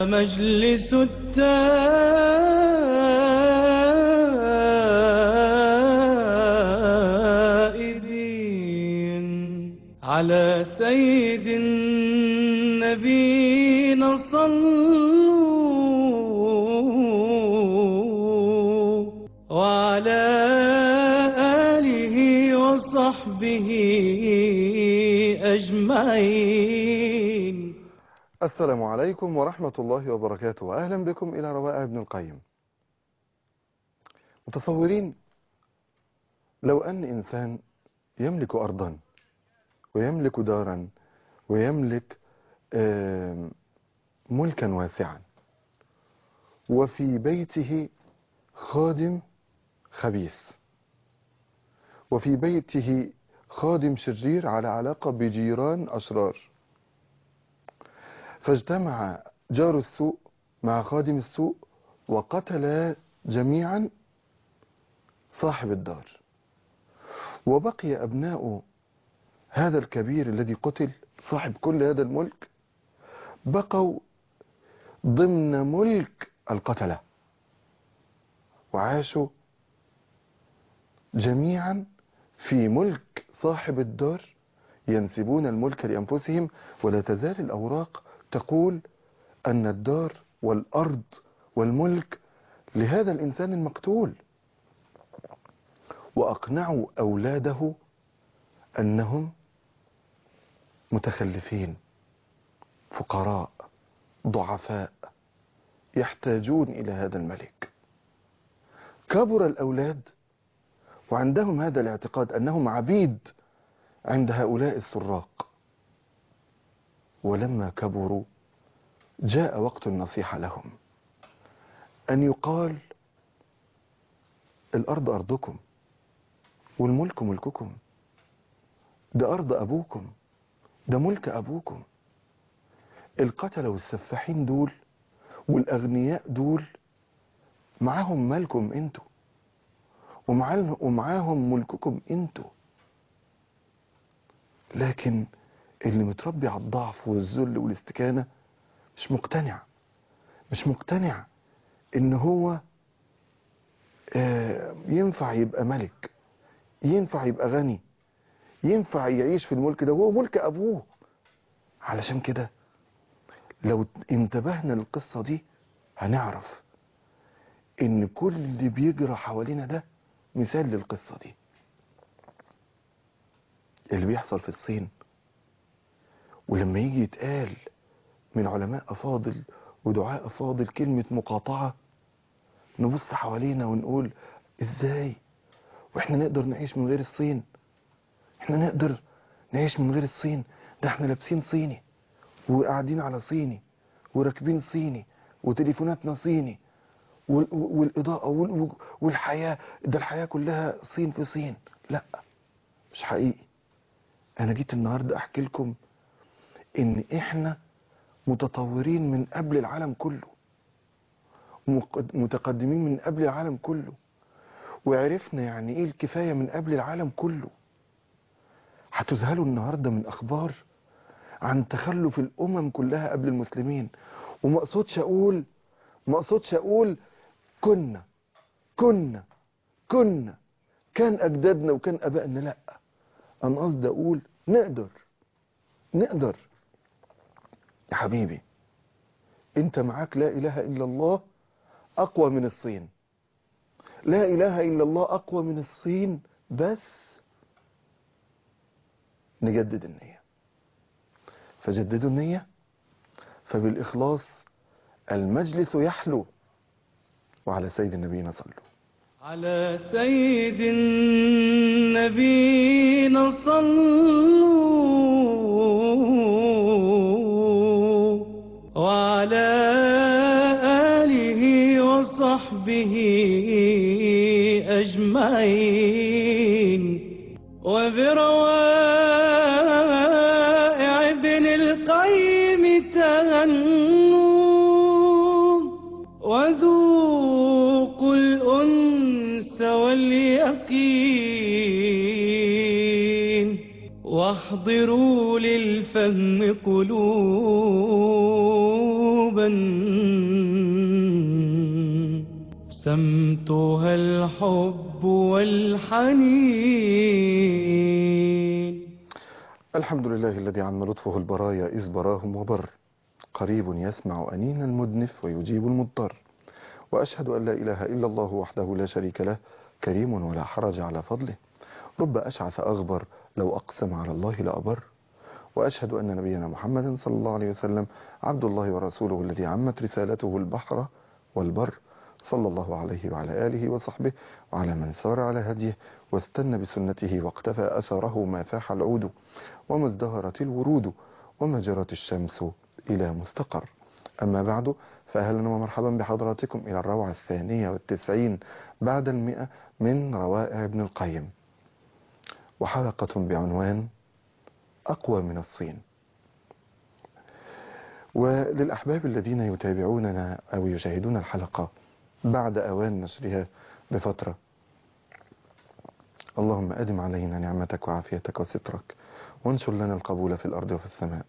مجلس التائبين على سيد النبينا صلوا وعلى آله وصحبه أجمعين السلام عليكم ورحمة الله وبركاته أهلا بكم إلى روائع ابن القيم متصورين لو أن إنسان يملك أرضا ويملك دارا ويملك آم، ملكا واسعا وفي بيته خادم خبيث وفي بيته خادم شرير على علاقة بجيران أشرار فاجتمع جار السوء مع خادم السوء وقتلا جميعا صاحب الدار وبقي أبناء هذا الكبير الذي قتل صاحب كل هذا الملك بقوا ضمن ملك القتلة وعاشوا جميعا في ملك صاحب الدار ينسبون الملك لأنفسهم ولا تزال الأوراق تقول أن الدار والأرض والملك لهذا الإنسان المقتول وأقنعوا أولاده أنهم متخلفين فقراء ضعفاء يحتاجون إلى هذا الملك كبر الأولاد وعندهم هذا الاعتقاد أنهم عبيد عند هؤلاء السراق ولما كبروا جاء وقت النصيحة لهم أن يقال الأرض أرضكم والملك ملككم ده أرض أبوكم ده ملك أبوكم القتلة والسفاحين دول والأغنياء دول معاهم مالكم انتوا ومعاهم ومعاهم ملككم انتوا لكن اللي متربي على الضعف والذل والاستكانة مش مقتنع مش مقتنع ان هو آه، ينفع يبقى ملك ينفع يبقى غني ينفع يعيش في الملك ده وهو ملك ابوه علشان كده لو انتبهنا للقصة دي هنعرف ان كل اللي بيجرى حوالينا ده مثال للقصة دي اللي بيحصل في الصين ولما يجي يتقال من علماء أفاضل ودعاء أفاضل كلمة مقاطعة نبص حوالينا ونقول إزاي وإحنا نقدر نعيش من غير الصين إحنا نقدر نعيش من غير الصين ده إحنا لابسين صيني وقاعدين على صيني وراكبين صيني وتليفوناتنا صيني وال- والإضاءة وال- والحياة ده الحياة كلها صين في صين لا مش حقيقي أنا جيت النهاردة أحكي لكم إن إحنا متطورين من قبل العالم كله مقد- متقدمين من قبل العالم كله وعرفنا يعني إيه الكفاية من قبل العالم كله هتذهلوا النهاردة من أخبار عن تخلف الأمم كلها قبل المسلمين وما اقصدش أقول ما اقصدش أقول كنا كنا كنا كان أجدادنا وكان أبائنا لأ أنا قصدي أقول نقدر نقدر يا حبيبي أنت معاك لا إله إلا الله أقوى من الصين لا إله إلا الله أقوى من الصين بس نجدد النية فجددوا النية فبالإخلاص المجلس يحلو وعلى سيد النبينا صلوا على سيد النبينا صلوا وعلى آله وصحبه أجمعين وبروائع ابن القيم تهنوا وذوقوا الأنس واليقين واحضروا للفهم قلوبا سمتها الحب والحنين الحمد لله الذي عم لطفه البرايا إذ براهم وبر قريب يسمع أنين المدنف ويجيب المضطر وأشهد أن لا إله إلا الله وحده لا شريك له كريم ولا حرج على فضله رب أشعث أغبر لو أقسم على الله لأبر وأشهد أن نبينا محمد صلى الله عليه وسلم عبد الله ورسوله الذي عمت رسالته البحر والبر صلى الله عليه وعلى آله وصحبه وعلى من سار على هديه واستنى بسنته واقتفى أثره ما فاح العود وما ازدهرت الورود وما جرت الشمس إلى مستقر أما بعد فأهلا ومرحبا بحضراتكم إلى الروعة الثانية والتسعين بعد المئة من روائع ابن القيم وحلقة بعنوان أقوى من الصين وللأحباب الذين يتابعوننا أو يشاهدون الحلقة بعد أوان نشرها بفترة اللهم أدم علينا نعمتك وعافيتك وسترك وانشر لنا القبول في الأرض وفي السماء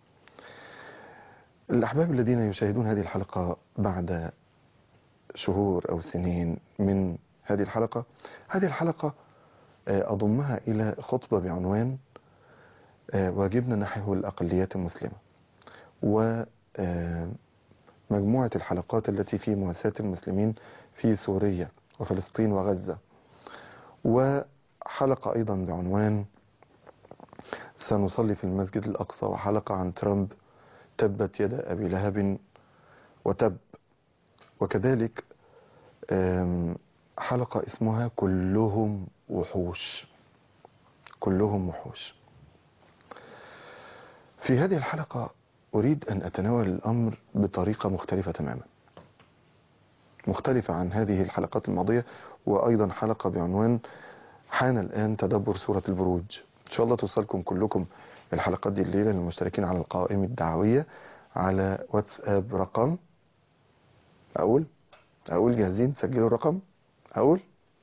الأحباب الذين يشاهدون هذه الحلقة بعد شهور أو سنين من هذه الحلقة هذه الحلقة أضمها إلى خطبة بعنوان واجبنا نحو الأقليات المسلمة ومجموعة الحلقات التي في مواساة المسلمين في سوريا وفلسطين وغزة وحلقة أيضا بعنوان سنصلي في المسجد الأقصى وحلقة عن ترامب تبت يد أبي لهب وتب وكذلك حلقة اسمها كلهم وحوش كلهم وحوش في هذه الحلقة أريد أن أتناول الأمر بطريقة مختلفة تماما مختلفة عن هذه الحلقات الماضية وأيضا حلقة بعنوان حان الآن تدبر سورة البروج إن شاء الله توصلكم كلكم الحلقات دي الليلة للمشتركين على القائمة الدعوية على واتساب رقم أقول أقول جاهزين سجلوا الرقم أقول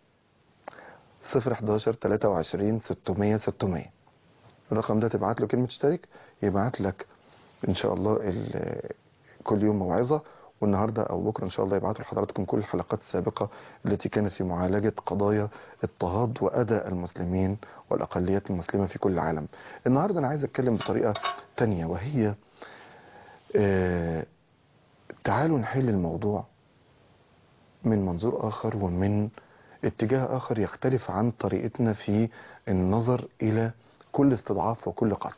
011 23 600 600 الرقم ده تبعت له كلمة اشترك يبعت لك ان شاء الله كل يوم موعظة والنهاردة او بكرة ان شاء الله يبعتوا لحضراتكم كل الحلقات السابقة التي كانت في معالجة قضايا اضطهاد وأداء المسلمين والأقليات المسلمة في كل العالم النهاردة انا عايز اتكلم بطريقة تانية وهي اه تعالوا نحل الموضوع من منظور آخر ومن اتجاه آخر يختلف عن طريقتنا في النظر إلى كل استضعاف وكل قتل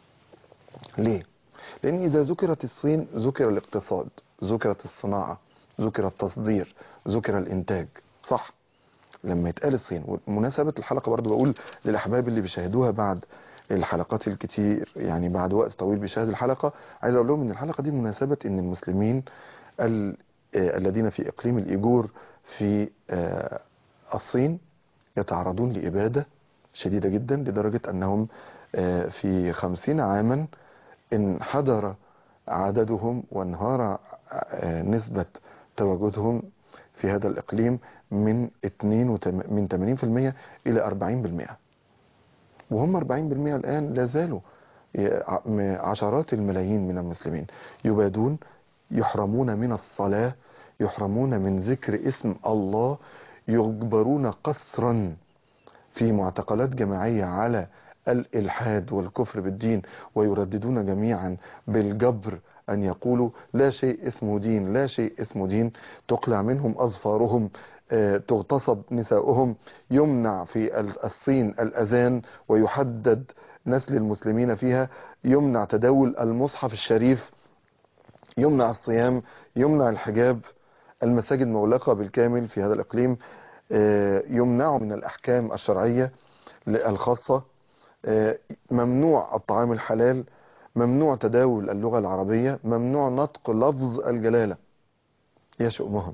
ليه؟ لأن إذا ذكرت الصين ذكر الاقتصاد ذكرت الصناعة ذكر التصدير ذكر الإنتاج صح؟ لما يتقال الصين ومناسبة الحلقة برضو بقول للأحباب اللي بيشاهدوها بعد الحلقات الكتير يعني بعد وقت طويل بيشاهدوا الحلقة عايز أقول لهم إن الحلقة دي بمناسبة إن المسلمين ال... آه الذين في إقليم الإيجور في آه الصين يتعرضون لإبادة شديدة جدا لدرجة أنهم في خمسين عاما انحدر عددهم وانهار نسبة تواجدهم في هذا الإقليم من 2 من 80% إلى 40% وهم 40% الآن لا زالوا عشرات الملايين من المسلمين يبادون يحرمون من الصلاة يحرمون من ذكر اسم الله يجبرون قسرا في معتقلات جماعية على الإلحاد والكفر بالدين ويرددون جميعا بالجبر أن يقولوا لا شيء اسمه دين لا شيء اسمه دين تقلع منهم أظفارهم تغتصب نساؤهم يمنع في الصين الأذان ويحدد نسل المسلمين فيها يمنع تداول المصحف الشريف يمنع الصيام يمنع الحجاب المساجد مغلقة بالكامل في هذا الإقليم يمنع من الأحكام الشرعية الخاصة ممنوع الطعام الحلال ممنوع تداول اللغة العربية ممنوع نطق لفظ الجلالة يا شؤمهم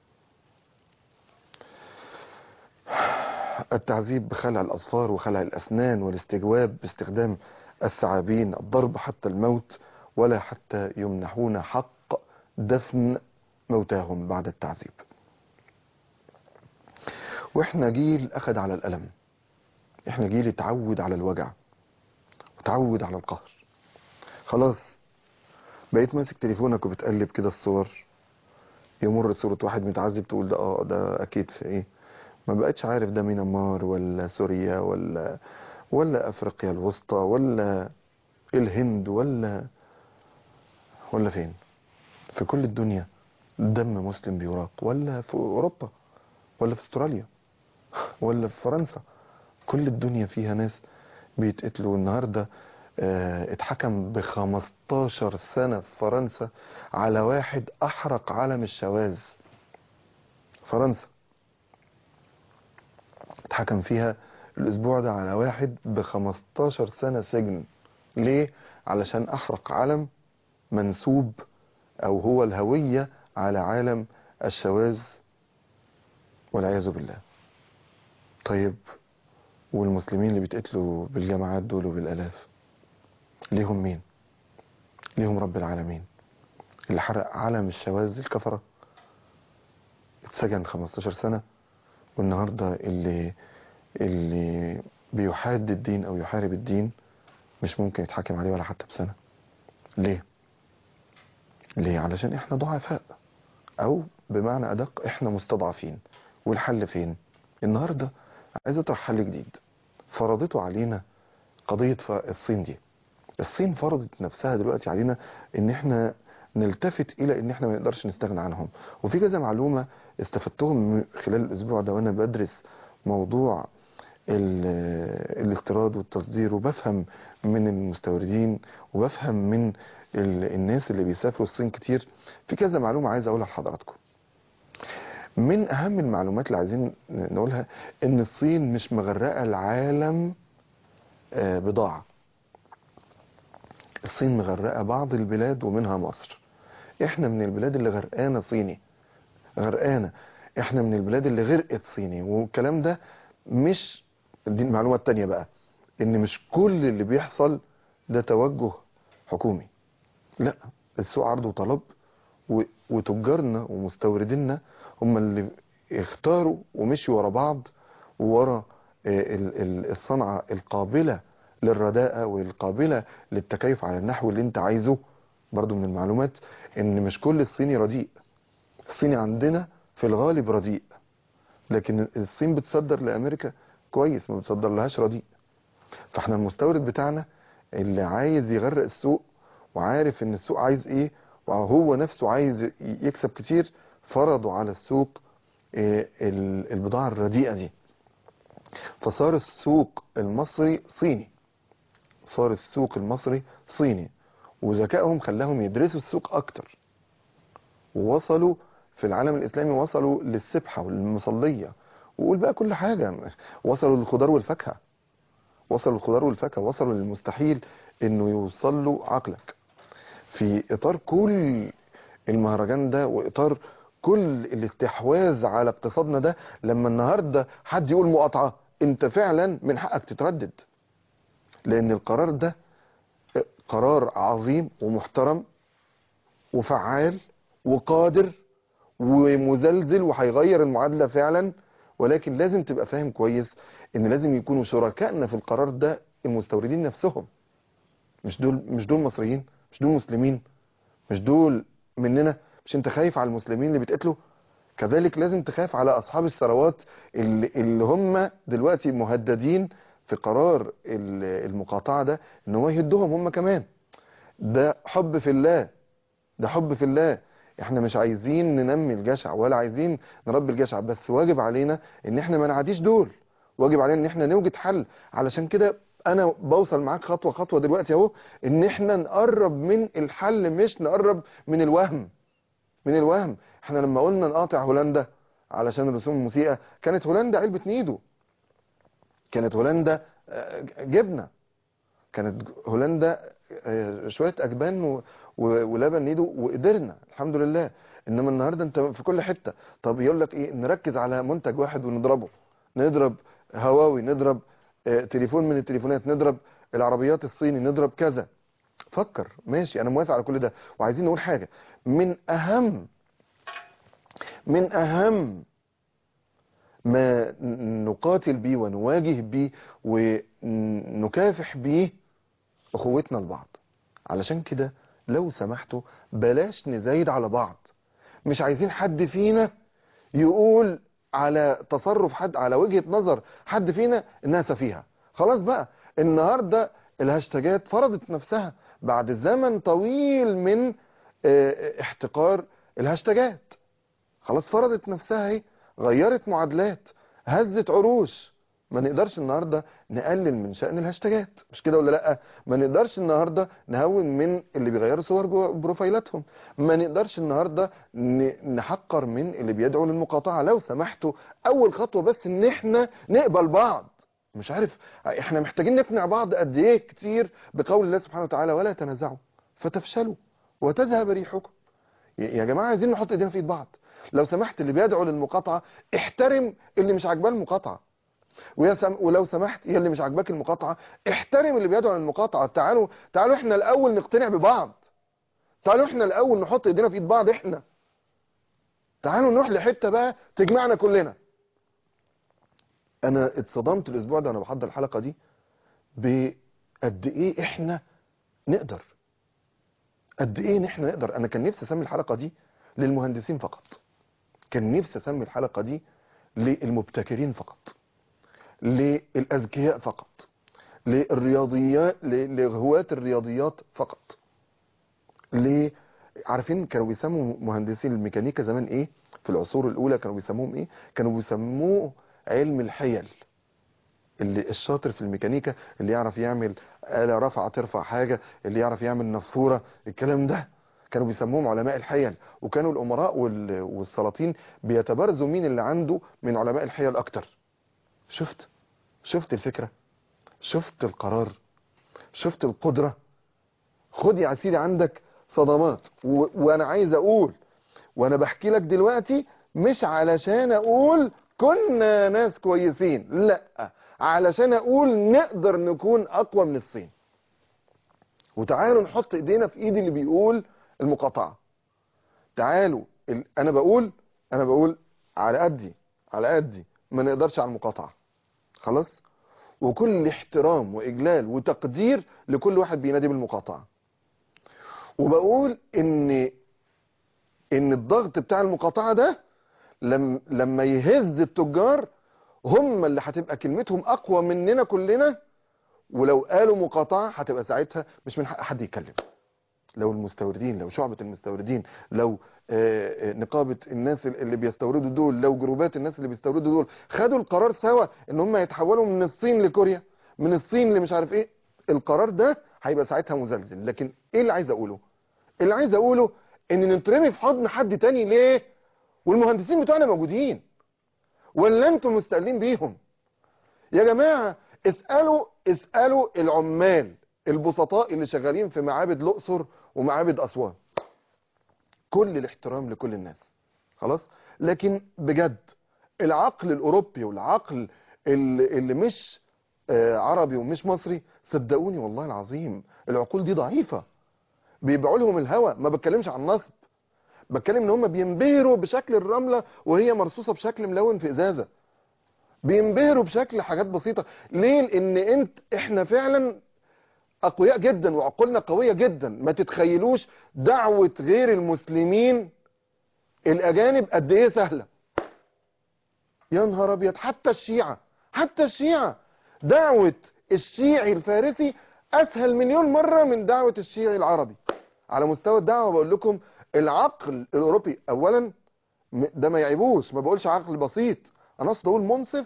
التعذيب بخلع الأصفار وخلع الأسنان والاستجواب باستخدام الثعابين الضرب حتى الموت ولا حتى يمنحون حق دفن موتاهم بعد التعذيب واحنا جيل اخذ على الالم احنا جيل اتعود على الوجع وتعود على القهر خلاص بقيت ماسك تليفونك وبتقلب كده الصور يمر صورة واحد متعذب تقول ده اه ده اكيد في ايه ما بقتش عارف ده ميانمار ولا سوريا ولا ولا افريقيا الوسطى ولا الهند ولا ولا فين في كل الدنيا دم مسلم بيراق ولا في اوروبا ولا في استراليا ولا في فرنسا كل الدنيا فيها ناس بيتقتلوا النهارده آه، اتحكم ب 15 سنة في فرنسا على واحد أحرق علم الشواذ فرنسا اتحكم فيها الأسبوع ده على واحد ب 15 سنة سجن ليه؟ علشان أحرق علم منسوب أو هو الهوية على عالم الشواذ والعياذ بالله طيب والمسلمين اللي بيتقتلوا بالجماعات دول وبالآلاف ليهم مين ليهم رب العالمين اللي حرق علم الشواذ الكفرة اتسجن 15 سنة والنهاردة اللي اللي بيحاد الدين او يحارب الدين مش ممكن يتحاكم عليه ولا حتى بسنة ليه ليه علشان احنا ضعفاء او بمعنى ادق احنا مستضعفين والحل فين النهاردة عايز اطرح حل جديد فرضته علينا قضية ف- الصين دي الصين فرضت نفسها دلوقتي علينا ان احنا نلتفت الى ان احنا ما نقدرش نستغنى عنهم وفي كذا معلومة استفدتهم من خلال الاسبوع ده وانا بدرس موضوع ال- الاستيراد والتصدير وبفهم من المستوردين وبفهم من ال- الناس اللي بيسافروا الصين كتير في كذا معلومة عايز اقولها لحضراتكم من اهم المعلومات اللي عايزين نقولها ان الصين مش مغرقة العالم آه، بضاعة الصين مغرقة بعض البلاد ومنها مصر احنا من البلاد اللي غرقانة صيني غرقانة احنا من البلاد اللي غرقت صيني والكلام ده مش دي المعلومة التانية بقى ان مش كل اللي بيحصل ده توجه حكومي لا السوق عرض وطلب و- وتجارنا ومستوردينا هم اللي اختاروا ومشوا ورا بعض ورا آه، ال- ال- الصنعة القابلة للرداءة والقابلة للتكيف على النحو اللي انت عايزه برضو من المعلومات ان مش كل الصيني رديء الصيني عندنا في الغالب رديء لكن الصين بتصدر لامريكا كويس ما بتصدر لهاش رديء فاحنا المستورد بتاعنا اللي عايز يغرق السوق وعارف ان السوق عايز ايه وهو نفسه عايز ي- يكسب كتير فرضوا على السوق آه، ال- البضاعة الرديئة دي فصار السوق المصري صيني صار السوق المصري صيني وذكائهم خلاهم يدرسوا السوق اكتر ووصلوا في العالم الاسلامي وصلوا للسبحة والمصلية وقول بقى كل حاجة وصلوا للخضار والفاكهة وصلوا للخضار والفاكهة وصلوا للمستحيل انه يوصل له عقلك في اطار كل المهرجان ده واطار كل الاستحواذ على اقتصادنا ده لما النهارده حد يقول مقاطعه انت فعلا من حقك تتردد لان القرار ده قرار عظيم ومحترم وفعال وقادر ومزلزل وهيغير المعادله فعلا ولكن لازم تبقى فاهم كويس ان لازم يكونوا شركائنا في القرار ده المستوردين نفسهم مش دول مش دول مصريين مش دول مسلمين مش دول مننا مش انت خايف على المسلمين اللي بيتقتلوا كذلك لازم تخاف على اصحاب الثروات اللي, اللي هم دلوقتي مهددين في قرار ال- المقاطعه ده ان هو يهدهم هم كمان ده حب في الله ده حب في الله احنا مش عايزين ننمي الجشع ولا عايزين نربي الجشع بس واجب علينا ان احنا ما نعاديش دول واجب علينا ان احنا نوجد حل علشان كده انا بوصل معاك خطوه خطوه دلوقتي اهو ان احنا نقرب من الحل مش نقرب من الوهم من الوهم احنا لما قلنا نقاطع هولندا علشان الرسوم الموسيقى كانت هولندا علبه نيدو كانت هولندا آه، جبنه كانت هولندا آه، شويه اجبان و- و- ولبن نيدو وقدرنا الحمد لله انما النهارده انت في كل حته طب يقول لك ايه نركز على منتج واحد ونضربه نضرب هواوي نضرب آه، تليفون من التليفونات نضرب العربيات الصيني نضرب كذا فكر ماشي انا موافق على كل ده وعايزين نقول حاجه من اهم من اهم ما ن- نقاتل بيه ونواجه بيه ونكافح بيه اخوتنا لبعض علشان كده لو سمحتوا بلاش نزايد على بعض مش عايزين حد فينا يقول على تصرف حد على وجهة نظر حد فينا انها سفيهة خلاص بقى النهاردة الهاشتاجات فرضت نفسها بعد زمن طويل من اه، احتقار الهاشتاجات خلاص فرضت نفسها اهي غيرت معادلات هزت عروش ما نقدرش النهارده نقلل من شأن الهاشتاجات مش كده ولا لا ما نقدرش النهارده نهون من اللي بيغيروا صور جوه بروفايلاتهم ما نقدرش النهارده ن- نحقر من اللي بيدعوا للمقاطعه لو سمحتوا اول خطوه بس ان احنا نقبل بعض مش عارف احنا محتاجين نقنع بعض قد ايه كتير بقول الله سبحانه وتعالى ولا تنازعوا فتفشلوا وتذهب ريحكم يا يا جماعه عايزين نحط ايدينا في ايد بعض لو سمحت اللي بيدعو للمقاطعه احترم اللي مش عاجباه المقاطعه ويا سم... ولو سمحت يا اللي مش عاجباك المقاطعه احترم اللي بيدعو للمقاطعه تعالوا تعالوا احنا الاول نقتنع ببعض تعالوا احنا الاول نحط ايدينا في ايد بعض احنا تعالوا نروح لحته بقى تجمعنا كلنا انا اتصدمت الاسبوع ده وانا بحضر الحلقه دي بقد ايه احنا نقدر قد ايه ان احنا نقدر انا كان نفسي اسمي الحلقه دي للمهندسين فقط كان نفسي اسمي الحلقه دي للمبتكرين فقط للاذكياء فقط للرياضيات ل- لهواة الرياضيات فقط ل عارفين كانوا بيسموا مهندسين الميكانيكا زمان ايه في العصور الاولى كانوا بيسموهم ايه كانوا بيسموه علم الحيل اللي الشاطر في الميكانيكا اللي يعرف يعمل آلة رافعة ترفع حاجة اللي يعرف يعمل نافورة الكلام ده كانوا بيسموهم علماء الحيل وكانوا الأمراء وال- والسلاطين بيتبارزوا مين اللي عنده من علماء الحيل أكتر شفت شفت الفكرة شفت القرار شفت القدرة خد يا سيدي عندك صدمات و... وانا عايز اقول وانا بحكي لك دلوقتي مش علشان اقول كنا ناس كويسين لا علشان اقول نقدر نكون اقوى من الصين وتعالوا نحط ايدينا في ايد اللي بيقول المقاطعة تعالوا ال... انا بقول انا بقول على قدي على قدي ما نقدرش على المقاطعة خلاص وكل احترام واجلال وتقدير لكل واحد بينادي بالمقاطعة وبقول ان ان الضغط بتاع المقاطعة ده لم لما يهز التجار هم اللي هتبقى كلمتهم اقوى مننا كلنا ولو قالوا مقاطعة هتبقى ساعتها مش من حق حد يتكلم لو المستوردين لو شعبة المستوردين لو آه، آه، نقابة الناس اللي بيستوردوا دول لو جروبات الناس اللي بيستوردوا دول خدوا القرار سوا ان هم يتحولوا من الصين لكوريا من الصين لمش عارف ايه القرار ده هيبقى ساعتها مزلزل لكن ايه اللي عايز اقوله اللي عايز اقوله ان نترمي في حضن حد تاني ليه والمهندسين بتوعنا موجودين ولا انتم مستقلين بيهم يا جماعة اسألوا اسألوا العمال البسطاء اللي شغالين في معابد الأقصر ومعابد أسوان كل الاحترام لكل الناس خلاص لكن بجد العقل الأوروبي والعقل اللي, اللي مش آه، عربي ومش مصري صدقوني والله العظيم العقول دي ضعيفة بيبيعوا لهم الهوى ما بتكلمش عن نصب بتكلم ان هم بينبهروا بشكل الرملة وهي مرصوصة بشكل ملون في ازازة بينبهروا بشكل حاجات بسيطة ليه لان انت احنا فعلا اقوياء جدا وعقولنا قوية جدا ما تتخيلوش دعوة غير المسلمين الاجانب قد ايه سهلة يا نهار ابيض حتى الشيعة حتى الشيعة دعوة الشيعي الفارسي اسهل مليون مرة من دعوة الشيعي العربي على مستوى الدعوة بقول لكم العقل الاوروبي اولا م- ده ما يعيبوش ما بقولش عقل بسيط انا اقصد اقول منصف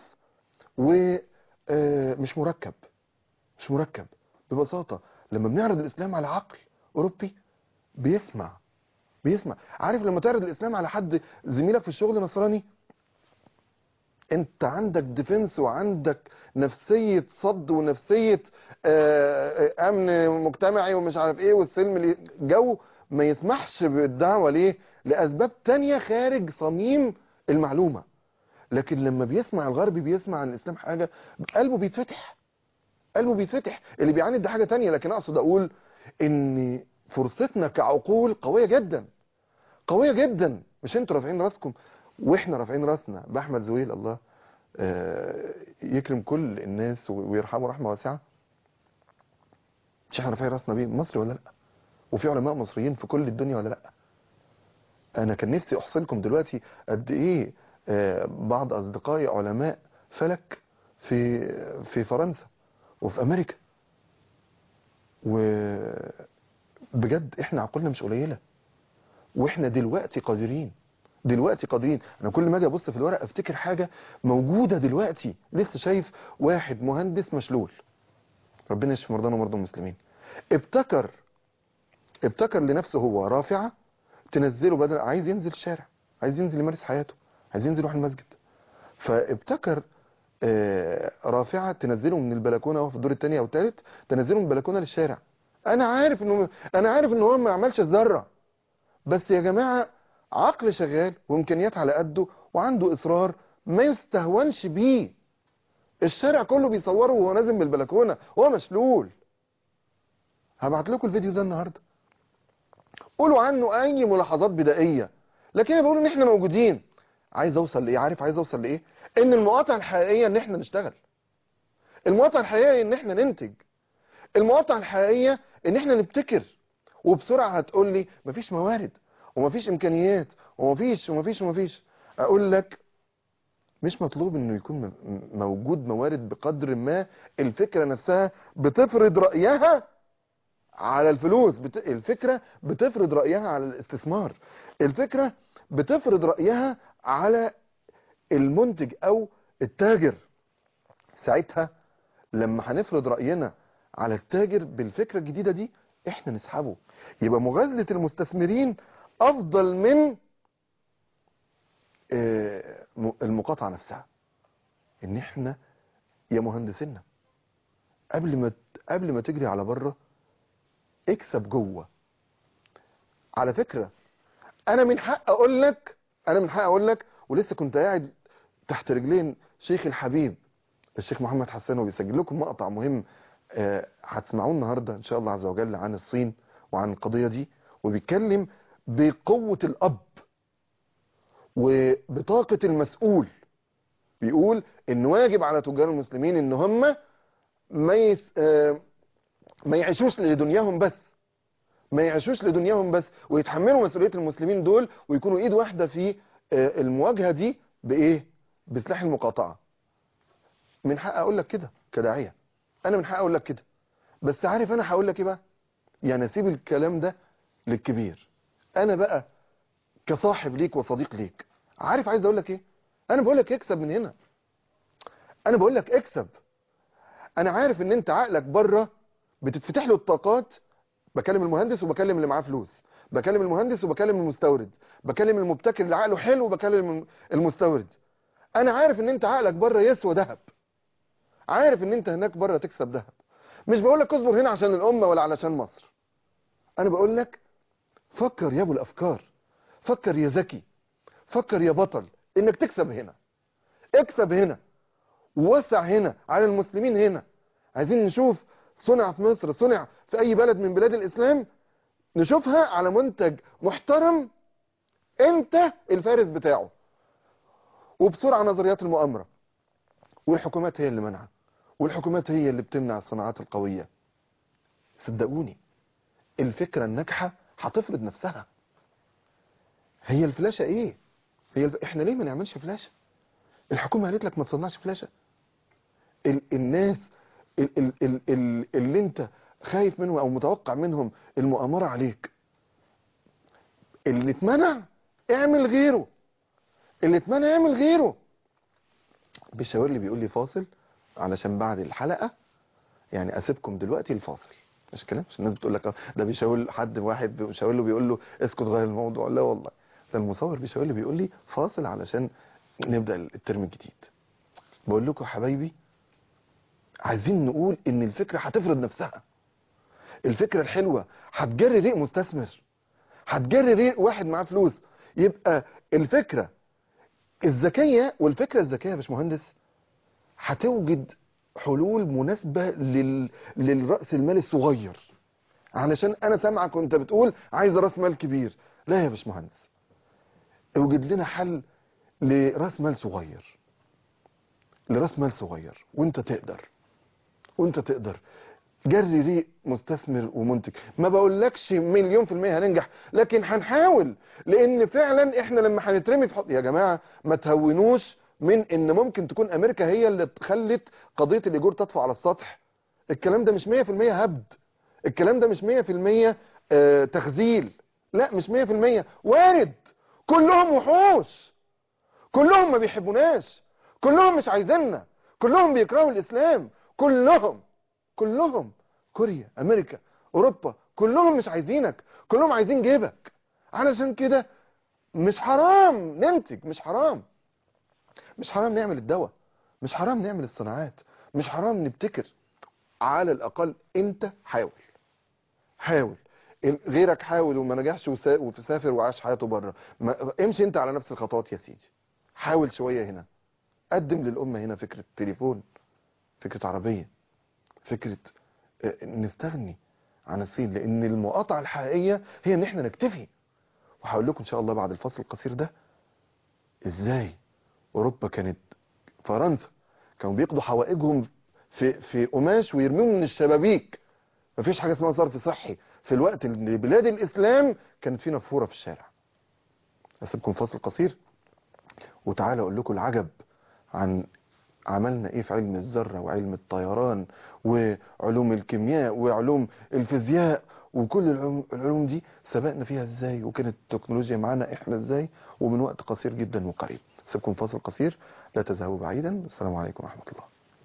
ومش مركب مش مركب ببساطة لما بنعرض الاسلام على عقل اوروبي بيسمع بيسمع عارف لما تعرض الاسلام على حد زميلك في الشغل نصراني انت عندك ديفنس وعندك نفسية صد ونفسية آه، آه، امن مجتمعي ومش عارف ايه والسلم اللي- جو ما يسمحش بالدعوة ليه لاسباب تانية خارج صميم المعلومة لكن لما بيسمع الغربي بيسمع عن الاسلام حاجة قلبه بيتفتح قلبه بيتفتح اللي بيعاند ده حاجة تانية لكن اقصد اقول ان فرصتنا كعقول قوية جدا قوية جدا مش انتوا رافعين راسكم واحنا رافعين راسنا باحمد زويل الله آه، يكرم كل الناس و- ويرحمه رحمة واسعة مش احنا رافعين راسنا بيه مصري ولا لا وفي علماء مصريين في كل الدنيا ولا لا انا كان نفسي احصي لكم دلوقتي قد ايه آه، بعض اصدقائي علماء فلك في في فرنسا وفي امريكا وبجد احنا عقولنا مش قليله واحنا دلوقتي قادرين دلوقتي قادرين انا كل ما اجي ابص في الورق افتكر حاجه موجوده دلوقتي لسه شايف واحد مهندس مشلول ربنا يشفي مرضانا ومرضى المسلمين ابتكر ابتكر لنفسه هو رافعه تنزله بدل عايز ينزل الشارع عايز ينزل يمارس حياته عايز ينزل يروح المسجد فابتكر آه، رافعه تنزله من البلكونه وهو في الدور الثاني او الثالث تنزله من البلكونه للشارع انا عارف انه انا عارف ان هو ما عملش الذره بس يا جماعه عقل شغال وامكانيات على قده وعنده اصرار ما يستهونش بيه الشارع كله بيصوره وهو نازل من البلكونه وهو مشلول هبعت لكم الفيديو ده النهارده قولوا عنه اي ملاحظات بدائيه لكن انا بقول ان احنا موجودين عايز اوصل لايه عارف عايز اوصل لايه ان المقاطعه الحقيقيه ان احنا نشتغل المقاطعه الحقيقيه ان احنا ننتج المقاطعه الحقيقيه ان احنا نبتكر وبسرعه هتقول لي مفيش موارد ومفيش امكانيات ومفيش ومفيش ومفيش اقول لك مش مطلوب انه يكون م- موجود موارد بقدر ما الفكره نفسها بتفرض رايها على الفلوس بت... الفكره بتفرض رايها على الاستثمار الفكره بتفرض رايها على المنتج او التاجر ساعتها لما هنفرض راينا على التاجر بالفكره الجديده دي احنا نسحبه يبقى مغازله المستثمرين افضل من آه، م- المقاطعه نفسها ان احنا يا مهندسينا قبل ما قبل ما تجري على بره اكسب جوه على فكره انا من حق اقول لك انا من حق اقول لك ولسه كنت قاعد تحت رجلين شيخ الحبيب الشيخ محمد حسان وبيسجل لكم مقطع مهم آه، هتسمعوه النهارده ان شاء الله عز وجل عن الصين وعن القضيه دي وبيتكلم بقوه الاب وبطاقه المسؤول بيقول ان واجب على تجار المسلمين ان هم ما يس... آه، ما يعيشوش لدنياهم بس ما يعيشوش لدنياهم بس ويتحملوا مسؤوليه المسلمين دول ويكونوا ايد واحده في آه، المواجهه دي بايه بسلاح المقاطعه من حق اقول لك كده كداعيه انا من حق اقول لك كده بس عارف انا هقول لك ايه بقى يعني اسيب الكلام ده للكبير انا بقى كصاحب ليك وصديق ليك عارف عايز اقول لك ايه انا بقول لك اكسب من هنا انا بقول لك اكسب انا عارف ان انت عقلك بره بتتفتح له الطاقات بكلم المهندس وبكلم اللي معاه فلوس بكلم المهندس وبكلم المستورد بكلم المبتكر اللي عقله حلو وبكلم المستورد انا عارف ان انت عقلك بره يسوى ذهب عارف ان انت هناك بره تكسب ذهب مش بقول لك اصبر هنا عشان الامه ولا علشان مصر انا بقول لك فكر يا ابو الافكار فكر يا ذكي فكر يا بطل انك تكسب هنا اكسب هنا ووسع هنا على المسلمين هنا عايزين نشوف صنع في مصر صنع في اي بلد من بلاد الاسلام نشوفها على منتج محترم انت الفارس بتاعه وبسرعه نظريات المؤامره والحكومات هي اللي منعها والحكومات هي اللي بتمنع الصناعات القويه صدقوني الفكره الناجحه هتفرض نفسها هي الفلاشه ايه هي الف... احنا ليه ما نعملش فلاشه الحكومه قالت لك ما تصنعش فلاشه ال... الناس ال... ال... ال... ال... اللي انت خايف منهم او متوقع منهم المؤامره عليك اللي اتمنع اعمل غيره اللي اتمنع اعمل غيره بيشاور لي بيقول لي فاصل علشان بعد الحلقه يعني اسيبكم دلوقتي الفاصل مش كده مش الناس بتقول لك آه، ده بيشاور حد واحد بيشاور له بيقول له اسكت غير الموضوع لا والله ده المصور بيشاور لي بيقول لي فاصل علشان نبدا الترم الجديد بقول لكم يا حبايبي عايزين نقول ان الفكره هتفرض نفسها الفكره الحلوه هتجري ريق مستثمر هتجري ريق واحد معاه فلوس يبقى الفكره الذكيه والفكره الذكيه يا باشمهندس هتوجد حلول مناسبه لل... للراس المال الصغير علشان انا سامعك وانت بتقول عايز راس مال كبير لا يا باشمهندس اوجد لنا حل لراس مال صغير لراس مال صغير وانت تقدر وانت تقدر جري ريق مستثمر ومنتج ما بقولكش مليون في المية هننجح لكن هنحاول لان فعلا احنا لما هنترمي في حط يا جماعة ما تهونوش من ان ممكن تكون امريكا هي اللي خلت قضية الايجور تطفو على السطح الكلام ده مش 100% هبد الكلام ده مش 100% آه، تخزيل لا مش 100% وارد كلهم وحوش كلهم ما بيحبوناش كلهم مش عايزيننا كلهم بيكرهوا الاسلام كلهم كلهم كوريا امريكا اوروبا كلهم مش عايزينك كلهم عايزين جيبك علشان كده مش حرام ننتج مش حرام مش حرام نعمل الدواء مش حرام نعمل الصناعات مش حرام نبتكر على الاقل انت حاول حاول ال- غيرك حاول وما نجحش وسا- وسافر وعاش حياته بره ما- امشي انت على نفس الخطوات يا سيدي حاول شوية هنا قدم للأمة هنا فكرة تليفون فكرة عربية فكرة آه، نستغني عن الصين لأن المقاطعة الحقيقية هي إن إحنا نكتفي وهقول لكم إن شاء الله بعد الفصل القصير ده إزاي أوروبا كانت فرنسا كانوا بيقضوا حوائجهم في في قماش ويرموهم من الشبابيك مفيش حاجة اسمها صرف صحي في الوقت اللي بلاد الإسلام كان في نافورة في الشارع أسيبكم فاصل قصير وتعالى أقول لكم العجب عن عملنا ايه في علم الذرة وعلم الطيران وعلوم الكيمياء وعلوم الفيزياء وكل العلوم, العلوم دي سبقنا فيها ازاي وكانت التكنولوجيا معانا احنا ازاي ومن وقت قصير جدا وقريب سيبكم فاصل قصير لا تذهبوا بعيدا السلام عليكم ورحمة الله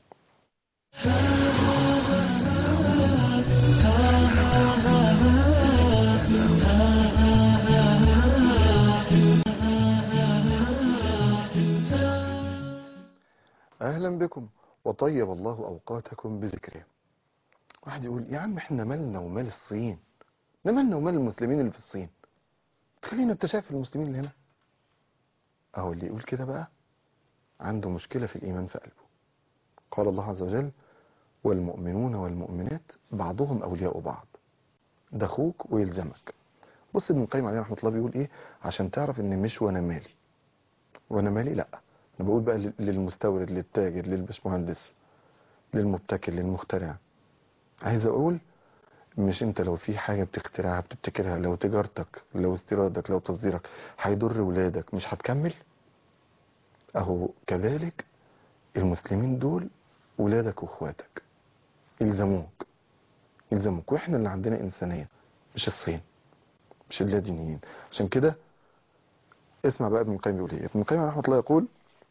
اهلا بكم وطيب الله اوقاتكم بذكره واحد يقول يا عم احنا مالنا ومال الصين ما مالنا ومال المسلمين اللي في الصين تخلينا نتشافى المسلمين اللي هنا اهو اللي يقول كده بقى عنده مشكلة في الايمان في قلبه قال الله عز وجل والمؤمنون والمؤمنات بعضهم اولياء بعض ده اخوك ويلزمك بص ابن القيم عليه رحمه الله بيقول ايه عشان تعرف ان مش وانا مالي وانا مالي لا انا بقول بقى لل- للمستورد للتاجر للبشمهندس للمبتكر للمخترع عايز اقول مش انت لو في حاجة بتخترعها بتبتكرها لو تجارتك لو استيرادك لو تصديرك هيضر ولادك مش هتكمل اهو كذلك المسلمين دول ولادك واخواتك يلزموك يلزموك واحنا اللي عندنا انسانية مش الصين مش اللادينيين عشان كده اسمع بقى ابن القيم بيقول ايه ابن القيم رحمه الله يقول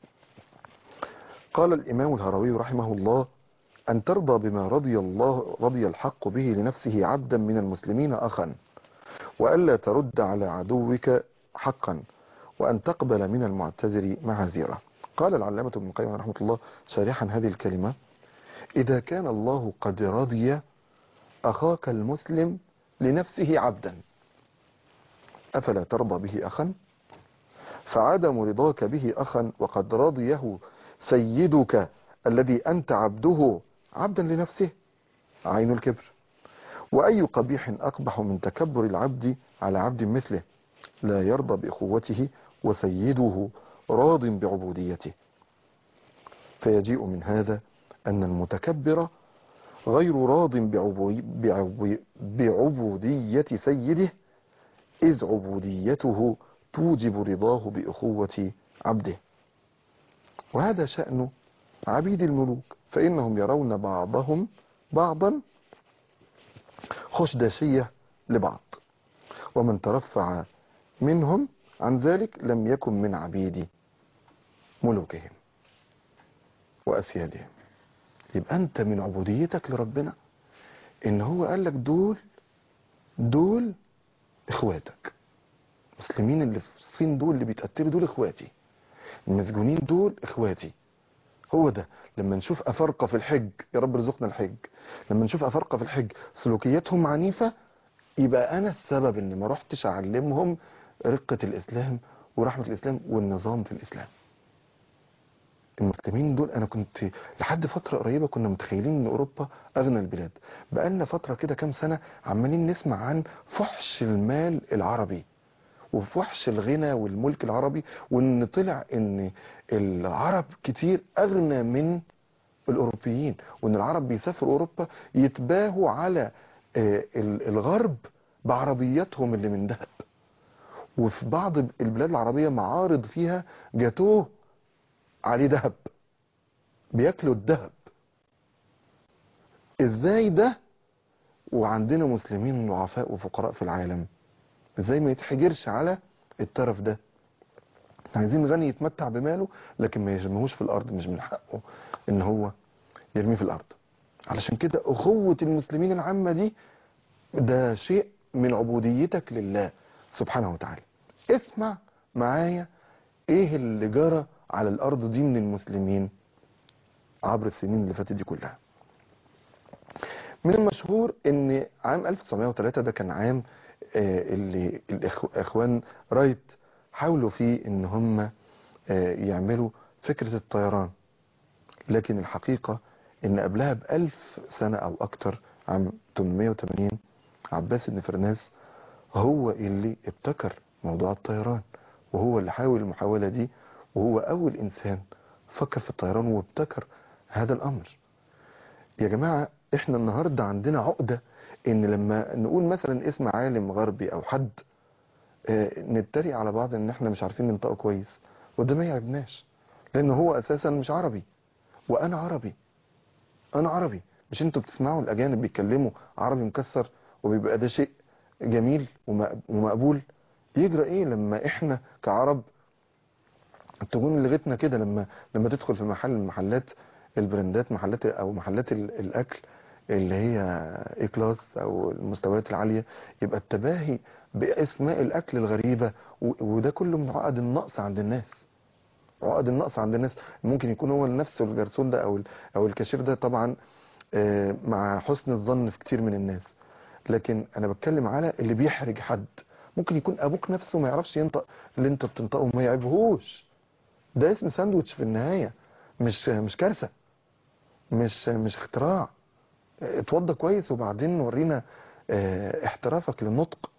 قال الإمام الهروي رحمه الله أن ترضى بما رضي الله رضي الحق به لنفسه عبدا من المسلمين أخا وألا ترد على عدوك حقا وأن تقبل من المعتذر معاذيره قال العلامة ابن القيم رحمه الله شارحا هذه الكلمة إذا كان الله قد رضي أخاك المسلم لنفسه عبدا أفلا ترضى به أخا فعدم رضاك به أخا وقد رضيه سيدك الذي أنت عبده عبدا لنفسه عين الكبر وأي قبيح أقبح من تكبر العبد على عبد مثله لا يرضى بأخوته وسيده راض بعبوديته فيجيء من هذا أن المتكبر غير راض بعبو- بعبو- بعبودية سيده إذ عبوديته توجب رضاه بأخوة عبده وهذا شأن عبيد الملوك فإنهم يرون بعضهم بعضا خشدشية لبعض ومن ترفع منهم عن ذلك لم يكن من عبيد ملوكهم وأسيادهم يبقى أنت من عبوديتك لربنا إن هو قال لك دول دول إخواتك المسلمين اللي في الصين دول اللي بيتقتلوا دول إخواتي المسجونين دول إخواتي هو ده لما نشوف أفارقة في الحج يا رب رزقنا الحج لما نشوف أفارقة في الحج سلوكياتهم عنيفة يبقى أنا السبب إن ما رحتش أعلمهم رقة الإسلام ورحمة الإسلام والنظام في الإسلام المسلمين دول أنا كنت لحد فترة قريبة كنا متخيلين إن أوروبا أغنى البلاد بقالنا فترة كده كام سنة عمالين نسمع عن فحش المال العربي وفحش الغنى والملك العربي وان طلع ان العرب كتير اغنى من الاوروبيين وان العرب بيسافروا اوروبا يتباهوا على آه، ال- الغرب بعربياتهم اللي من ذهب وفي بعض البلاد العربية معارض فيها جاتوه عليه ذهب بياكلوا الذهب ازاي ده وعندنا مسلمين ضعفاء وفقراء في العالم ازاي ما يتحجرش على الطرف ده إحنا عايزين غني يتمتع بماله لكن ما يرميهوش في الارض مش من حقه ان هو يرميه في الارض علشان كده اخوة المسلمين العامة دي ده شيء من عبوديتك لله سبحانه وتعالى اسمع معايا ايه اللي جرى على الارض دي من المسلمين عبر السنين اللي فاتت دي كلها من المشهور ان عام 1903 ده كان عام آه، اللي الاخوان رايت حاولوا فيه ان هم آه، يعملوا فكرة الطيران لكن الحقيقة ان قبلها بألف سنة او اكتر عام 880 عباس بن فرناس هو اللي ابتكر موضوع الطيران وهو اللي حاول المحاولة دي وهو اول انسان فكر في الطيران وابتكر هذا الامر يا جماعة احنا النهاردة عندنا عقدة ان لما نقول مثلا اسم عالم غربي او حد آه، نتريق على بعض ان احنا مش عارفين ننطقه كويس وده ما يعجبناش لان هو اساسا مش عربي وانا عربي انا عربي مش انتوا بتسمعوا الاجانب بيتكلموا عربي مكسر وبيبقى ده شيء جميل ومق- ومقبول يجرى ايه لما احنا كعرب تكون لغتنا كده لما لما تدخل في محل من محلات البراندات محلات او محلات ال- الاكل اللي هي اي كلاس او المستويات العاليه يبقى التباهي باسماء الاكل الغريبه و- وده كله من عقد النقص عند الناس عقد النقص عند الناس ممكن يكون هو نفسه الجرسون ده او ال- او الكاشير ده طبعا آه، مع حسن الظن في كتير من الناس لكن انا بتكلم على اللي بيحرج حد ممكن يكون ابوك نفسه ما يعرفش ينطق اللي انت بتنطقه ما يعيبهوش ده اسم ساندوتش في النهايه مش مش كارثه مش مش اختراع اتوضى كويس وبعدين ورينا اه، احترافك للنطق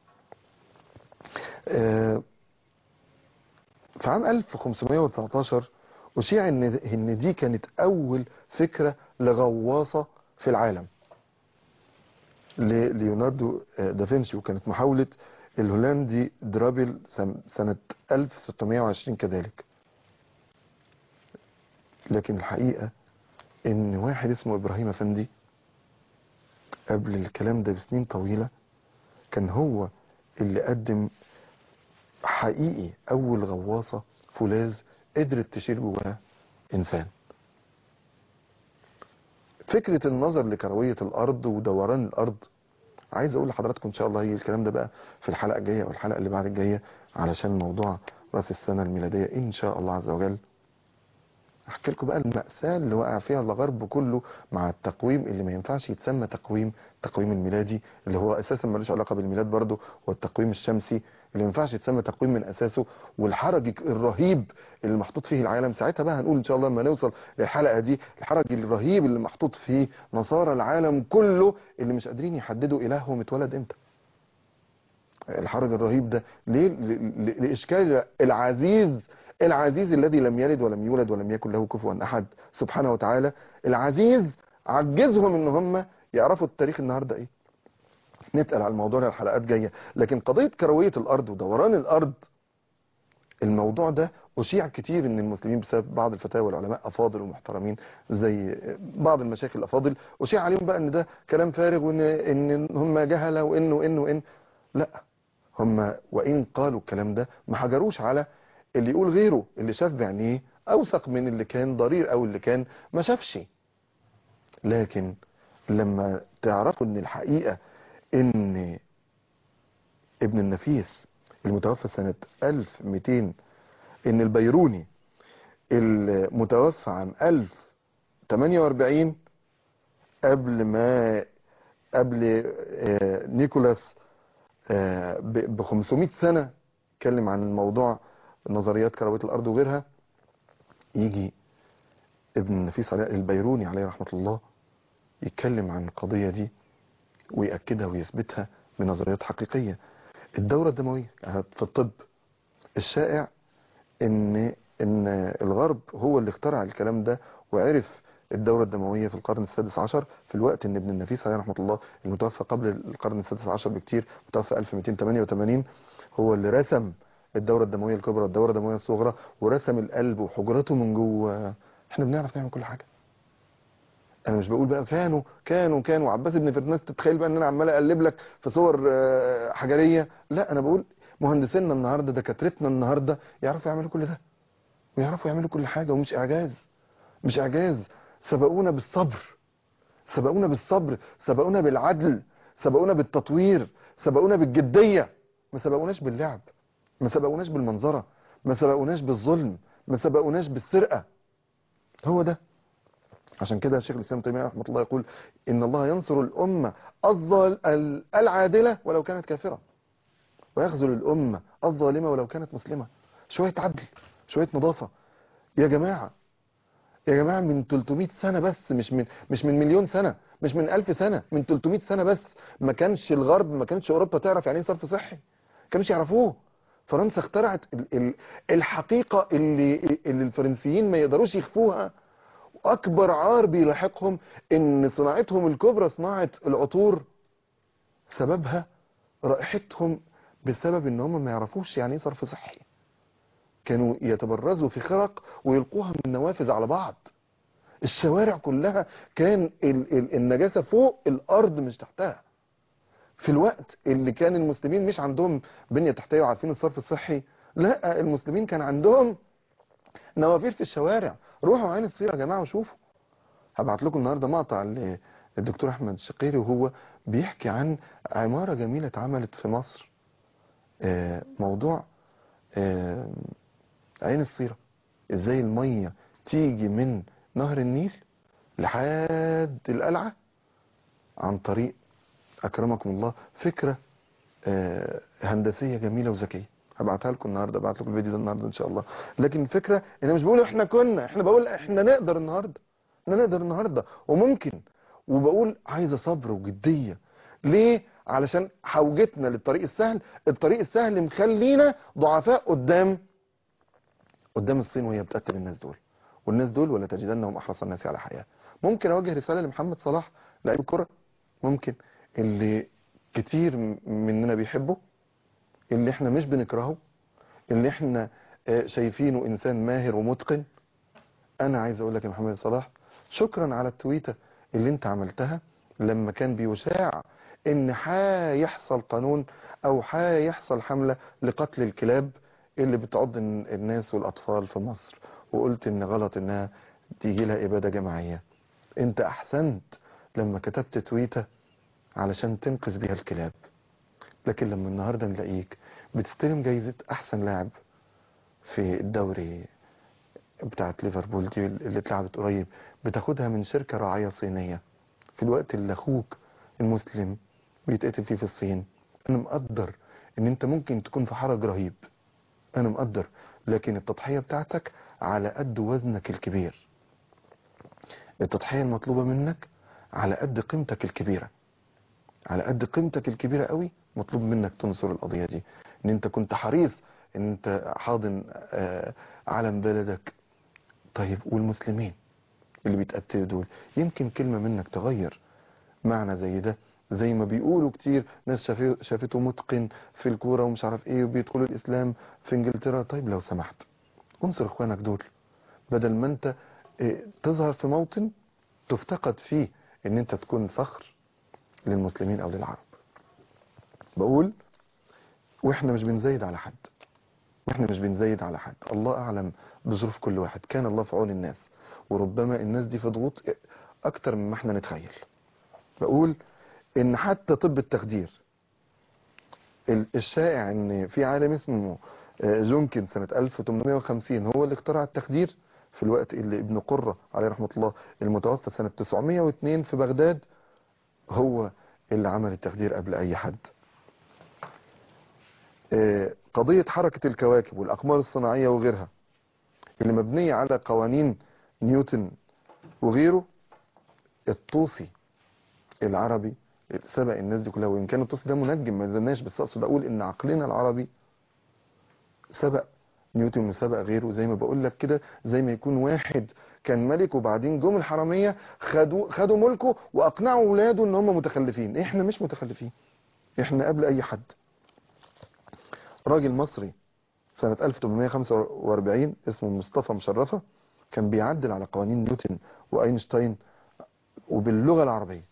اه، في عام 1519 أشيع إن إن دي كانت أول فكرة لغواصة في العالم لليوناردو دافنشي وكانت محاولة الهولندي درابل سن- سنة 1620 كذلك لكن الحقيقة إن واحد اسمه إبراهيم أفندي قبل الكلام ده بسنين طويلة كان هو اللي قدم حقيقي أول غواصة فولاذ قدرت تشيل جواها إنسان فكرة النظر لكروية الأرض ودوران الأرض عايز أقول لحضراتكم إن شاء الله هي الكلام ده بقى في الحلقة الجاية أو الحلقة اللي بعد الجاية علشان موضوع رأس السنة الميلادية إن شاء الله عز وجل احكي لكم بقى المأساة اللي وقع فيها الغرب كله مع التقويم اللي ما ينفعش يتسمى تقويم تقويم الميلادي اللي هو اساسا ملوش علاقة بالميلاد برضه والتقويم الشمسي اللي ما ينفعش يتسمى تقويم من اساسه والحرج الرهيب اللي محطوط فيه العالم ساعتها بقى هنقول ان شاء الله لما نوصل للحلقة دي الحرج الرهيب اللي محطوط فيه نصارى العالم كله اللي مش قادرين يحددوا الههم اتولد امتى الحرج الرهيب ده ليه ل- ل- لإشكال العزيز العزيز الذي لم يلد ولم يولد ولم يكن له كفوا أحد سبحانه وتعالى العزيز عجزهم ان هم يعرفوا التاريخ النهاردة ايه نتقل على الموضوع ده الحلقات جاية لكن قضية كروية الأرض ودوران الأرض الموضوع ده أشيع كتير ان المسلمين بسبب بعض الفتاوى العلماء أفاضل ومحترمين زي بعض المشايخ الأفاضل أشيع عليهم بقى ان ده كلام فارغ وان ان هم جهلة وان وان وان لا هم وإن قالوا الكلام ده ما حجروش على اللي يقول غيره اللي شاف بعينيه أوثق من اللي كان ضرير أو اللي كان ما شافش لكن لما تعرفوا ان الحقيقة ان ابن النفيس المتوفى سنة 1200 ان البيروني المتوفى عام 1048 قبل ما قبل آه، نيكولاس ب 500 سنة اتكلم عن الموضوع نظريات كروية الأرض وغيرها يجي ابن النفيس علي البيروني عليه رحمة الله يتكلم عن القضية دي ويأكدها ويثبتها بنظريات حقيقية الدورة الدموية في الطب الشائع ان ان الغرب هو اللي اخترع الكلام ده وعرف الدورة الدموية في القرن السادس عشر في الوقت ان ابن النفيس عليه رحمة الله المتوفى قبل القرن السادس عشر بكتير متوفى 1288 هو اللي رسم الدورة الدموية الكبرى والدورة الدموية الصغرى ورسم القلب وحجرته من جوه احنا بنعرف نعمل كل حاجة انا مش بقول بقى كانوا كانوا كانوا عباس بن فرناس تتخيل بقى ان انا عمال اقلب لك في صور آه، حجريه لا انا بقول مهندسينا النهارده دكاترتنا النهارده يعرفوا يعملوا كل ده ويعرفوا يعملوا كل حاجه ومش اعجاز مش اعجاز سبقونا بالصبر سبقونا بالصبر سبقونا بالعدل سبقونا بالتطوير سبقونا بالجديه ما سبقوناش باللعب ما سبقوناش بالمنظره ما سبقوناش بالظلم ما سبقوناش بالسرقه هو ده عشان كده الشيخ الاسلام ابن تيميه رحمه الله يقول ان الله ينصر الامه الظال ال- العادله ولو كانت كافره ويخذل الامه الظالمه ولو كانت مسلمه شويه عدل شويه نظافه يا جماعه يا جماعه من 300 سنه بس مش من مش من مليون سنه مش من 1000 سنه من 300 سنه بس ما كانش الغرب ما كانتش اوروبا تعرف يعني ايه صرف صحي ما كانوش يعرفوه فرنسا اخترعت ال- ال- الحقيقه اللي اللي الفرنسيين ما يقدروش يخفوها واكبر عار بيلاحقهم ان صناعتهم الكبرى صناعه العطور سببها رائحتهم بسبب ان هم ما يعرفوش يعني ايه صرف صحي كانوا يتبرزوا في خرق ويلقوها من النوافذ على بعض الشوارع كلها كان ال ال النجاسه فوق الارض مش تحتها في الوقت اللي كان المسلمين مش عندهم بنيه تحتيه وعارفين الصرف الصحي لا المسلمين كان عندهم نوافير في الشوارع روحوا عين السيرة يا جماعة وشوفوا هبعت لكم النهاردة مقطع للدكتور أحمد الشقيري وهو بيحكي عن عمارة جميلة اتعملت في مصر آه، موضوع آه، عين السيرة ازاي المية تيجي من نهر النيل لحد القلعة عن طريق أكرمكم الله فكرة آه، هندسية جميلة وذكية هبعتها لكم النهارده ابعت لكم الفيديو ده النهارده ان شاء الله لكن الفكره ان أنا مش بقول احنا كنا احنا بقول احنا نقدر النهارده احنا نقدر النهارده وممكن وبقول عايزه صبر وجديه ليه علشان حوجتنا للطريق السهل الطريق السهل مخلينا ضعفاء قدام قدام الصين وهي بتقتل الناس دول والناس دول ولا تجدنهم احرص الناس على حياه ممكن اوجه رساله لمحمد صلاح لاعب الكره ممكن اللي كتير مننا بيحبه اللي احنا مش بنكرهه اللي احنا آه، شايفينه انسان ماهر ومتقن انا عايز اقول لك يا محمد صلاح شكرا على التويته اللي انت عملتها لما كان بيشاع ان هيحصل قانون او هيحصل حمله لقتل الكلاب اللي بتعض الن- الناس والاطفال في مصر وقلت ان غلط انها تيجي لها اباده جماعيه انت احسنت لما كتبت تويته علشان تنقذ بيها الكلاب لكن لما النهارده نلاقيك بتستلم جايزة أحسن لاعب في الدوري بتاعت ليفربول دي اللي اتلعبت قريب بتاخدها من شركة راعية صينية في الوقت اللي أخوك المسلم بيتقتل فيه في الصين أنا مقدر إن أنت ممكن تكون في حرج رهيب أنا مقدر لكن التضحية بتاعتك على قد وزنك الكبير التضحية المطلوبة منك على قد قيمتك الكبيرة على قد قيمتك الكبيرة قوي مطلوب منك تنصر القضية دي ان انت كنت حريص ان انت حاضن آه، علم بلدك طيب والمسلمين اللي بيتقتلوا دول يمكن كلمة منك تغير معنى زي ده زي ما بيقولوا كتير ناس شافي- شافته متقن في الكورة ومش عارف ايه وبيدخلوا الاسلام في انجلترا طيب لو سمحت انصر اخوانك دول بدل ما انت آه، تظهر في موطن تفتقد فيه ان انت تكون فخر للمسلمين او للعرب بقول واحنا مش بنزايد على حد واحنا مش بنزايد على حد الله اعلم بظروف كل واحد كان الله في عون الناس وربما الناس دي في ضغوط اكتر مما احنا نتخيل بقول ان حتى طب التخدير ال- الشائع ان في عالم اسمه آه، جونكن سنة 1850 هو اللي اخترع التخدير في الوقت اللي ابن قرة عليه رحمة الله المتوفى سنة 902 في بغداد هو اللي عمل التخدير قبل اي حد آه، قضية حركة الكواكب والأقمار الصناعية وغيرها اللي مبنية على قوانين نيوتن وغيره الطوسي العربي سبق الناس دي كلها وإن كان الطوسي ده منجم ما نزلناش بس أقصد أقول إن عقلنا العربي سبق نيوتن مسابق غيره زي ما بقول لك كده زي ما يكون واحد كان ملك وبعدين جم الحراميه خدوا خدوا ملكه واقنعوا اولاده ان هم متخلفين احنا مش متخلفين احنا قبل اي حد راجل مصري سنة 1845 اسمه مصطفى مشرفة كان بيعدل على قوانين نيوتن واينشتاين وباللغة العربية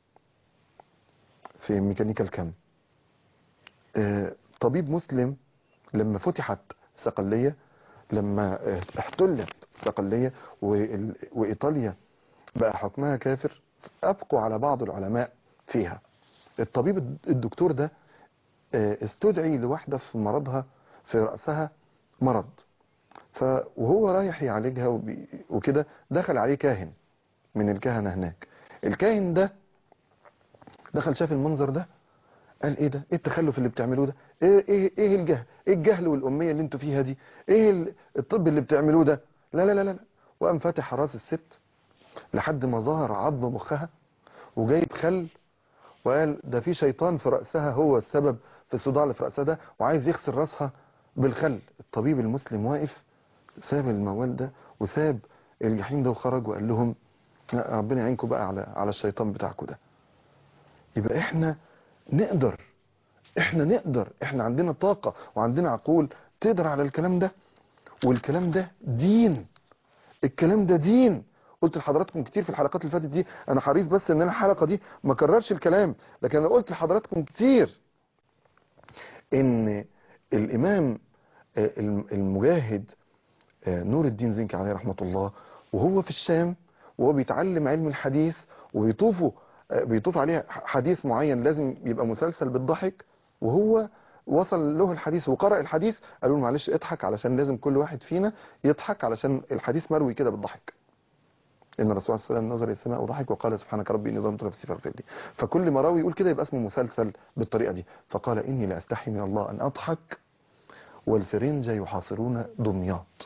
في ميكانيكا الكم آه، طبيب مسلم لما فتحت صقلية لما آه، احتلت صقلية وال- وإيطاليا بقى حكمها كافر أبقوا على بعض العلماء فيها الطبيب الد- الدكتور ده آه، استدعي لواحدة في مرضها في رأسها مرض ف وهو رايح يعالجها وبي- وكده دخل عليه كاهن من الكهنة هناك الكاهن ده دخل شاف المنظر ده قال ايه ده ايه التخلف اللي بتعملوه ده ايه ايه ايه الجهل ايه الجهل والاميه اللي انتوا فيها دي ايه ال- الطب اللي بتعملوه ده لا لا لا لا وقام فاتح راس الست لحد ما ظهر عظم مخها وجايب خل وقال ده في شيطان في راسها هو السبب في الصداع اللي في راسها ده وعايز يغسل راسها بالخل الطبيب المسلم واقف ساب الموال ده وساب الجحيم ده وخرج وقال لهم لا، ربنا يعينكم بقى على على الشيطان بتاعكم ده يبقى احنا نقدر احنا نقدر احنا عندنا طاقة وعندنا عقول تقدر على الكلام ده والكلام ده دين الكلام ده دين قلت لحضراتكم كتير في الحلقات اللي فاتت دي انا حريص بس ان انا الحلقة دي ما كررش الكلام لكن انا قلت لحضراتكم كتير ان الامام آه، الم- المجاهد آه، نور الدين زنكي عليه رحمة الله وهو في الشام وهو بيتعلم علم الحديث وبيطوفوا آه، بيطوف عليه ح- حديث معين لازم يبقى مسلسل بالضحك وهو وصل له الحديث وقرأ الحديث قالوا له معلش اضحك علشان لازم كل واحد فينا يضحك علشان الحديث مروي كده بالضحك ان الرسول صلى الله عليه وسلم نظر الى السماء وضحك وقال سبحانك ربي اني ظلمت نفسي فاغفر لي فكل ما راوي يقول كده يبقى اسمه مسلسل بالطريقه دي فقال اني لا استحي من الله ان اضحك والفرنجة يحاصرون دمياط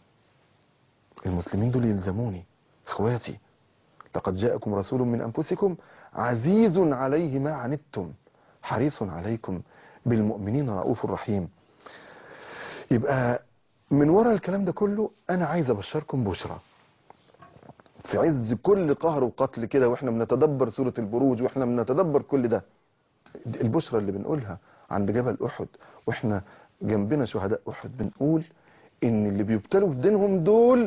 المسلمين دول يلزموني اخواتي لقد جاءكم رسول من انفسكم عزيز عليه ما عنتم حريص عليكم بالمؤمنين رؤوف رحيم يبقى من وراء الكلام ده كله انا عايز ابشركم بشرى في عز كل قهر وقتل كده واحنا بنتدبر سورة البروج واحنا بنتدبر كل ده البشرى اللي بنقولها عند جبل احد واحنا جنبنا شهداء احد بنقول ان اللي بيبتلوا في دينهم دول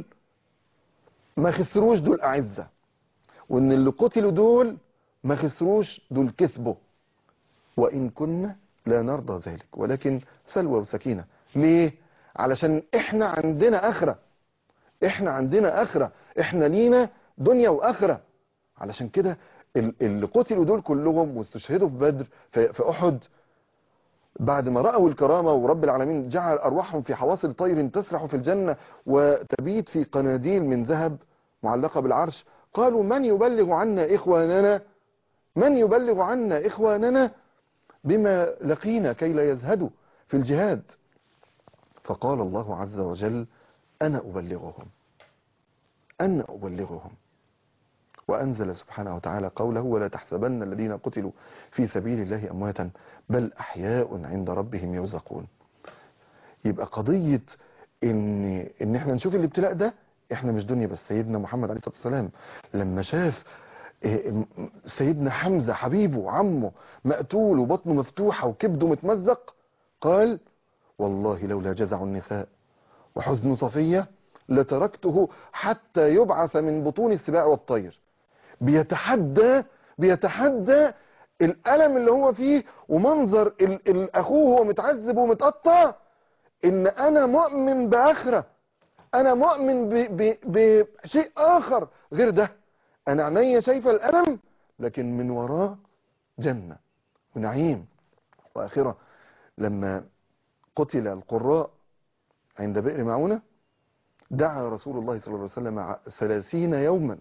ما خسروش دول اعزة وان اللي قتلوا دول ما خسروش دول كسبوا وان كنا لا نرضى ذلك ولكن سلوى وسكينة ليه علشان احنا عندنا اخرة احنا عندنا اخرة احنا لينا دنيا واخرة علشان كده ال- اللي قتلوا دول كلهم واستشهدوا في بدر في في احد بعد ما رأوا الكرامة ورب العالمين جعل أرواحهم في حواصل طير تسرح في الجنة وتبيت في قناديل من ذهب معلقة بالعرش قالوا من يبلغ عنا إخواننا من يبلغ عنا إخواننا بما لقينا كي لا يزهدوا في الجهاد فقال الله عز وجل أنا أبلغهم أنا أبلغهم وأنزل سبحانه وتعالى قوله ولا تحسبن الذين قتلوا في سبيل الله أمواتا بل أحياء عند ربهم يرزقون يبقى قضية إن إن إحنا نشوف الابتلاء ده إحنا مش دنيا بس سيدنا محمد عليه الصلاة والسلام لما شاف إيه، سيدنا حمزة حبيبه عمه مقتول وبطنه مفتوحة وكبده متمزق قال والله لولا جزع النساء وحزن صفية لتركته حتى يبعث من بطون السباع والطير بيتحدى بيتحدى الألم اللي هو فيه ومنظر ال- ال- أخوه هو متعذب ومتقطع إن أنا مؤمن بآخرة أنا مؤمن ب- ب- بشيء آخر غير ده أنا عينيا شايفة الألم لكن من وراه جنة ونعيم وآخرة لما قتل القراء عند بئر معونة دعا رسول الله صلى الله عليه وسلم ع- ثلاثين يوما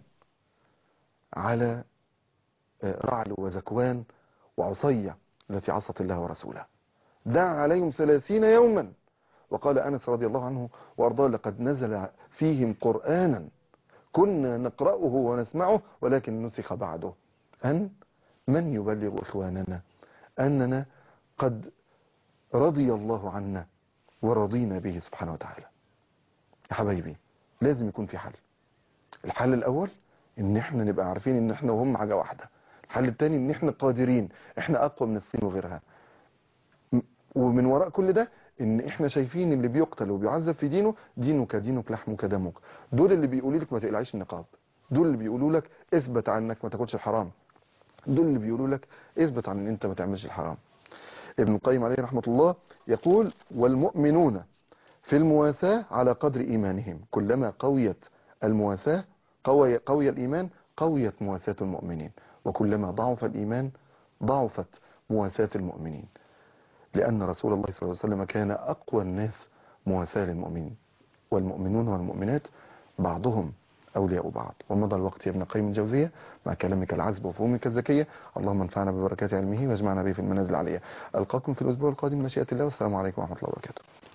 على آه، رعل وزكوان وعصية التي عصت الله ورسوله دعا عليهم ثلاثين يوما وقال أنس رضي الله عنه وأرضاه لقد نزل فيهم قرآنا كنا نقرأه ونسمعه ولكن نسخ بعده أن من يبلغ إخواننا أننا قد رضي الله عنا ورضينا به سبحانه وتعالى يا حبايبي لازم يكون في حل الحل الاول ان احنا نبقى عارفين ان احنا وهم حاجه واحده الحل الثاني ان احنا قادرين احنا اقوى من الصين وغيرها م- ومن وراء كل ده ان احنا شايفين اللي بيقتل وبيعذب في دينه دينك دينك لحمك دمك دول اللي بيقولوا لك ما تقلعيش النقاب دول اللي بيقولوا لك اثبت عنك ما تاكلش الحرام دول اللي بيقولوا لك اثبت عن ان انت ما تعملش الحرام ابن القيم عليه رحمة الله يقول والمؤمنون في المواساة على قدر إيمانهم كلما قويت المواساة قوي, قوي الإيمان قويت مواساة المؤمنين وكلما ضعف الإيمان ضعفت مواساة المؤمنين لأن رسول الله صلى الله عليه وسلم كان أقوى الناس مواساة للمؤمنين والمؤمنون والمؤمنات بعضهم أولياء بعض ومضى الوقت يا ابن قيم الجوزية مع كلامك العذب وفهومك الذكية اللهم انفعنا ببركات علمه واجمعنا به في المنازل العليا ألقاكم في الأسبوع القادم مشيئة الله والسلام عليكم ورحمة الله وبركاته